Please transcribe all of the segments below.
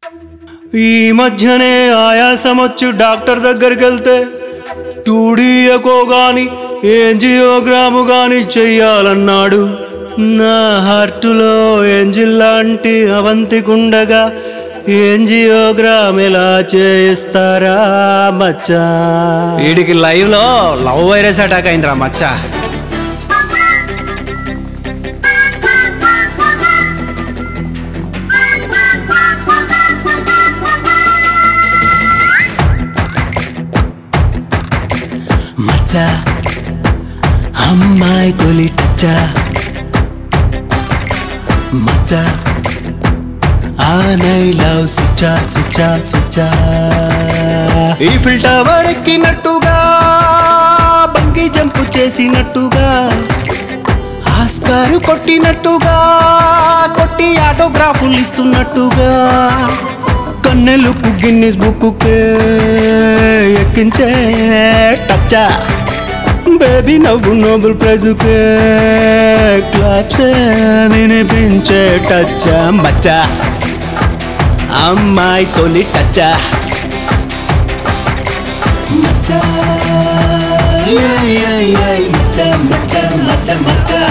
ఈ మధ్యనే ఆయాసం వచ్చి డాక్టర్ దగ్గరికి వెళ్తే టూడీ ఎకో గాని ఏంజియోగ్రాము గాని చెయ్యాలన్నాడు నా హార్టులో ఏంజిల్ లాంటి అవంతికుండగా ఏంజియోగ్రామ్ ఎలా చేయిస్తారా మచ్చా వీడికి లైవ్ లో లవ్ వైరస్ అటాక్ అయిందిరా మచ్చా మచ్చ అమ్మాయి తొలి టచ్చ మచ్చ ఆ నై లవ్ స్విచా స్విచా స్విచా ఈ ఫిల్టర్ ఎక్కినట్టుగా బంగి జంపు చేసినట్టుగా ఆస్కారు కొట్టినట్టుగా కొట్టి ఆటోగ్రాఫులు ఇస్తున్నట్టుగా కన్నెలకు గిన్నిస్ బుక్కే ఎక్కించే టచ్చా బేబీ నవ్వు నోబెల్ ప్రైజుకే క్లాప్స్ వినిపించే టచ్చా మచ్చా అమ్మాయి తొలి టచ్చా మచ్చా యై, యై, యై, మచ్చా మచ్చా మచ్చా మచ్చా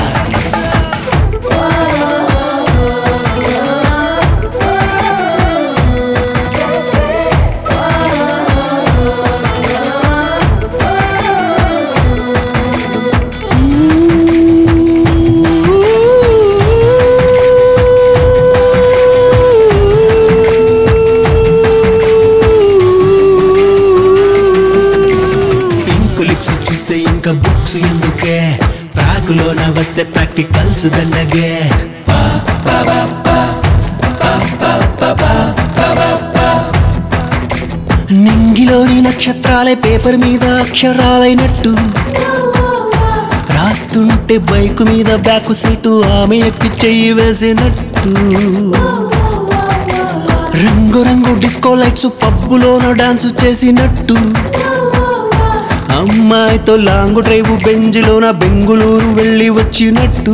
పింక్ లిప్స్ చూస్తే ఇంకా బుక్స్ ఎందుకే ప్రాకులోన వస్తే ప్రాక్టికల్స్ దండగే నింగిలోని నక్షత్రాలే పేపర్ మీద అక్షరాలైనట్టు రాస్తుంటే బైక్ మీద బ్యాక్ సీటు ఆమె ఎక్కి చెయ్యి వేసినట్టు రంగు రంగు డిస్కో లైట్స్ పబ్బులోన డాన్స్ చేసినట్టు అమ్మాయితో లాంగ్ డ్రైవ్ బెంజిలోన బెంగుళూరు వెళ్ళి వచ్చినట్టు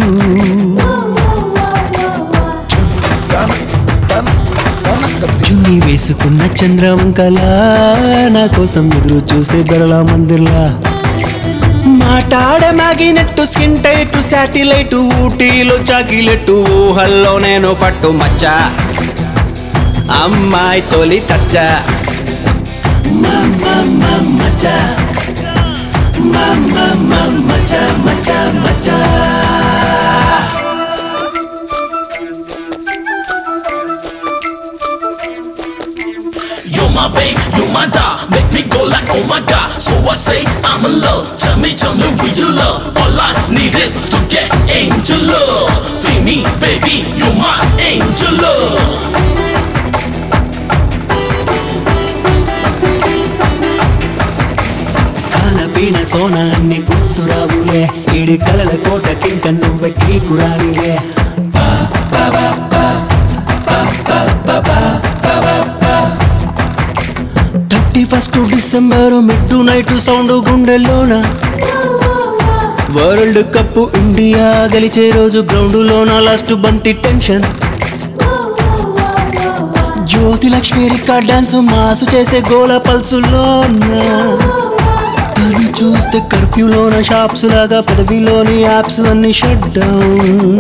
చున్ని వేసుకున్న చంద్రవంకలా నా కోసం ఎదురు చూసే బెరళ మందిర్లా మాట్లాడే మ్యాగినట్టు స్కిన్ టైట్ శాటిలైట్ ఊటీలో చాకిలెట్టు ఊహల్లో నేను పట్టు మచ్చ అమ్మాయి తొలి తచ్చ మచ్చ మచ్చ మచ్చ మచ్చ You're my babe, you're my doll, make me go like oh my god. So I say I'm in love. Tell me, tell me who you love. All I need is to get angel love. Free me, baby, you're my angel love. కాలపీన సోన అన్ని గుర్తురావులే ఈడి కలల కోటకింక నువ్వె కీకురాలివే thirty first December midnight sound గుండెల్లోన world cup India గెలిచే రోజు గ్రౌండ్ లాస్ట్ బంతి tension Jyothi Lakshmi record dance mass చేసే గోల పల్సులోన తను చూస్తే కర్ఫ్యూలోన షాప్స్ లాగా పెదవిలోని యాప్స్ అన్ని షట్ డౌన్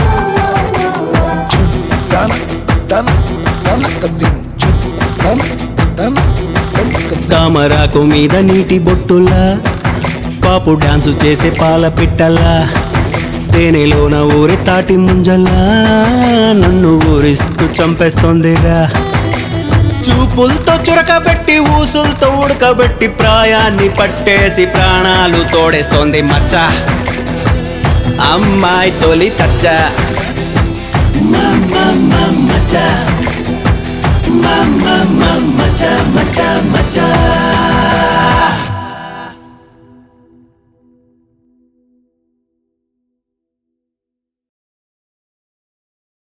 తామరాకు మీద నీటి బొట్టులా పాపు డాన్సు చేసే పాల పిట్టలా తేనెలోన ఊరి తాటి ముంజలా నన్ను ఊరిస్తూ చంపేస్తోందిరా చూపులతో చురకబెట్టి ఊసులతో ఉడకబెట్టి ప్రాయాన్ని పట్టేసి ప్రాణాలు తోడేస్తోంది మచ్చ అమ్మాయి తొలి తచ్చ మచ్చ మచ్చ